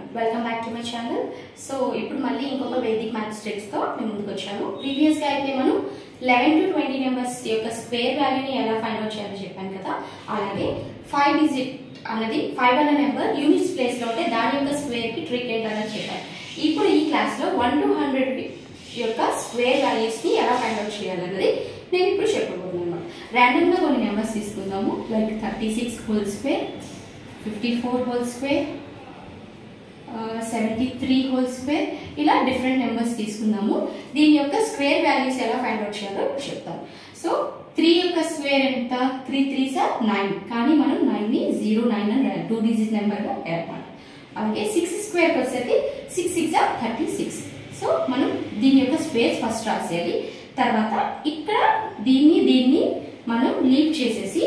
Welcome back to my channel so ఇప్పుడు మళ్ళీ ఇంకొక వేదిక్ మ్యాథ్స్ ట్రిక్స్తో మేము ముందుకు వచ్చాను ప్రీవియస్గా అయితే మనం లెవెన్ టు ట్వంటీ నెంబర్స్ యొక్క స్క్వేర్ వాల్యూని ఎలా ఫైండ్ అవుట్ చేయాలో చెప్పాను కదా అలాగే ఫైవ్ డిజిట్ అన్నది ఫైవ్ అన్న నెంబర్ యూనిట్స్ ప్లేస్లో ఉంటే దాని యొక్క స్క్వేర్కి ట్రిక్ ఏంటన్నది చెప్పాను ఇప్పుడు ఈ క్లాస్లో వన్ టు హండ్రెడ్ యొక్క స్క్వేర్ వాల్యూస్ని ఎలా ఫైండ్ అవుట్ చేయాలన్నది నేను ఇప్పుడు చెప్పబోతున్నాను ర్యాండమ్గా కొన్ని నెంబర్స్ తీసుకుందాము like thirty six whole square fifty four whole square seventy three whole square ఇలా డిఫరెంట్ నెంబర్స్ తీసుకుందాము దీని యొక్క స్క్వేర్ వాల్యూస్ ఎలా ఫైండ్ అవుట్ చేయాలో చెప్తాను సో త్రీ యొక్క స్క్వేర్ ఎంత త్రీ త్రీ సార్ నైన్ కానీ మనం నైన్ని జీరో నైన్ అని టూ డిజిట్ నెంబర్గా ఏర్పాటు అలాగే సిక్స్ స్క్వేర్కి వచ్చేసరికి six six are thirty six so మనం దీని యొక్క స్పేస్ ఫస్ట్ రాసేయాలి తర్వాత ఇక్కడ దీన్ని దీన్ని మనం లీవ్ చేసేసి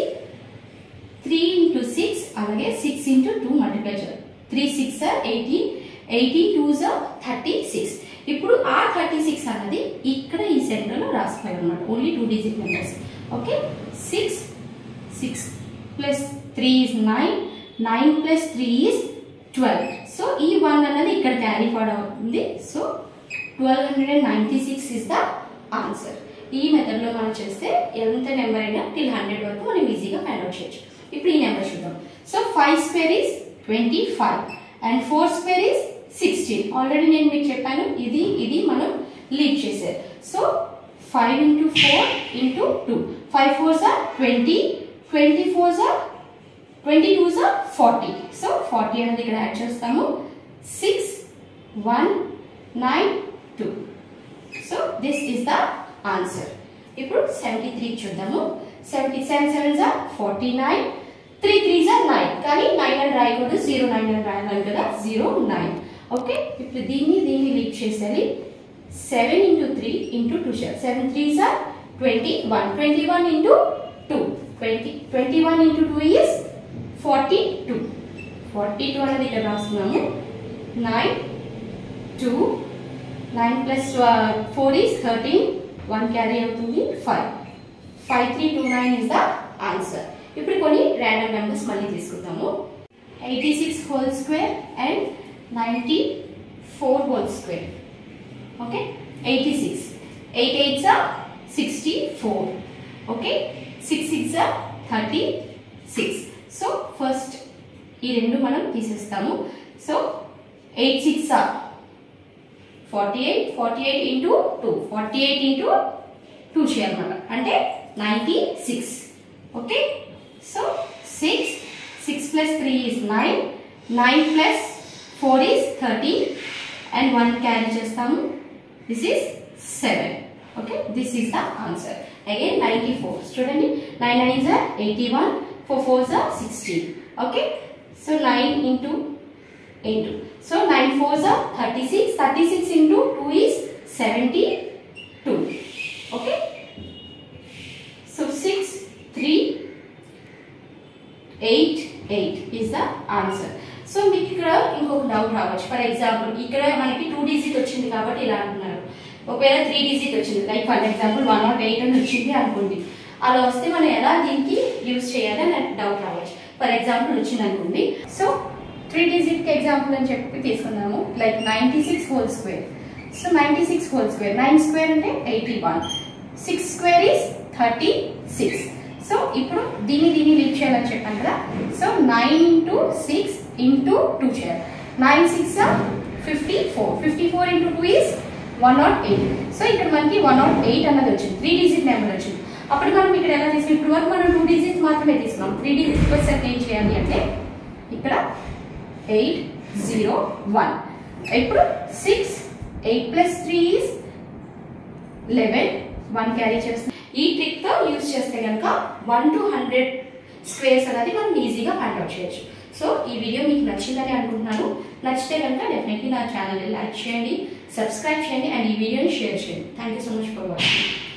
త్రీ ఇంటూ సిక్స్ అలాగే సిక్స్ ఇంటూ టూ మల్టిప్లై చేయాలి three six eighteen eighteen two thirty six ఇప్పుడు ఆ థర్టీ సిక్స్ అన్నది ఇక్కడ ఈ సెంటర్లో రాసిపోయాం అనమాట only two digit numbers okay six six plus three is nine nine plus three is twelve so ఈ వన్ అన్నది ఇక్కడ క్యారీ ఫార్వర్డ్ అవుతుంది so twelve hundred and ninety six is the answer ఈ మెథడ్లో మనం చేస్తే ఎంత నెంబర్ అయినా టిల్ హండ్రెడ్ వరకు మనం ఈజీగా ఫైండ్ అవుట్ చేయొచ్చు ఇప్పుడు ఈ నెంబర్ చూద్దాం so five square is twenty five and four square is sixteen already నేను మీకు చెప్పాను ఇది ఇది మనం లీవ్ చేశారు so five into four into two five fours are twenty twenty fours are twenty twos are forty so forty అనేది ఇక్కడ add చేస్తాము six one nine two so this is the answer ఇప్పుడు సెవెంటీ త్రీ చూద్దాము seventy seven seven are forty nine three three are nine కానీ nine అని రాయకూడదు zero nine అని రాయాలి కదా జీరో నైన్ ఓకే ఇప్పుడు దీన్ని దీన్ని లీక్ చేసేది seven into three into two share seven three are twenty one twenty one into two twenty twenty one into two is forty two forty two అనేది ఇక్కడ రాస్తున్నాము nine two nine plus four is thirteen one carry అవుతుంది five five three two nine is the answer ఇప్పుడు కొన్ని random numbers మళ్ళీ తీసుకుందాము eighty six whole square and ninety four whole square okay eighty six eight eights are sixty four okay six six are thirty six so first ఈ రెండు మనం తీసేస్తాము so eight six are forty eight forty eight into two forty eight into two చేయాలన్నమాట అంటే ninety six okay so six six plus three is nine nine plus four is thirteen and one carry చేస్తాము this is seven okay this is the answer again ninety four చూడండి nine nine are eighty one four fours are sixteen okay so nine into into. So 9 4s are 36. 36 into 2 is 72. Okay. So 6, 3, 8, 8 is the answer. So మీకు ఇక్కడ ఇంకొక doubt రావచ్చు for example ఇక్కడ మనకి two digit వచ్చింది కాబట్టి ఇలా అంటున్నారు ఒకవేళ త్రీ డిజిట్ వచ్చింది like for example one not eight అని వచ్చింది అనుకోండి అలా వస్తే మనం ఎలా దీనికి యూజ్ చేయాలి అని డౌట్ రావచ్చు ఫర్ ఎగ్జాంపుల్ వచ్చింది అనుకోండి సో త్రీ డిజిట్ ఎగ్జాంపుల్ అని చెప్పి తీసుకున్నాము like ninety six whole square so ninety six whole square nine square అంటే eighty one six square is thirty six so ఇప్పుడు దీన్ని దీన్ని లీవ్ చేయాలని చెప్పాను కదా so nine into six into two చేయాలి nine six fifty four fifty four into two is one not eight so ఇక్కడ మనకి వన్ నాట్ ఎయిట్ అన్నది వచ్చింది త్రీ డిజిట్ నెంబర్ వచ్చింది అప్పుడు మనం ఇక్కడ ఎలా తీసుకున్నాం ఇప్పుడు వరకు మనం టూ డిజిట్స్ మాత్రమే తీసుకున్నాం త్రీ డిజిట్ వచ్చేసరికి ఏం చేయాలి అంటే ఇక్కడ ఎయిట్ జీరో వన్ ఇప్పుడు six eight plus three is eleven one carry చేస్తాం ఈ ట్రిక్తో యూజ్ చేస్తే కనుక వన్ టు హండ్రెడ్ స్క్వేర్స్ అనేది మనం ఈజీగా ఫైండ్ అవుట్ చేయొచ్చు సో ఈ వీడియో మీకు నచ్చిందని అనుకుంటున్నాను నచ్చితే కనుక డెఫినెట్లీ నా ఛానల్ని లైక్ చేయండి సబ్స్క్రైబ్ చేయండి అండ్ ఈ వీడియోని షేర్ చేయండి thank you so much for watching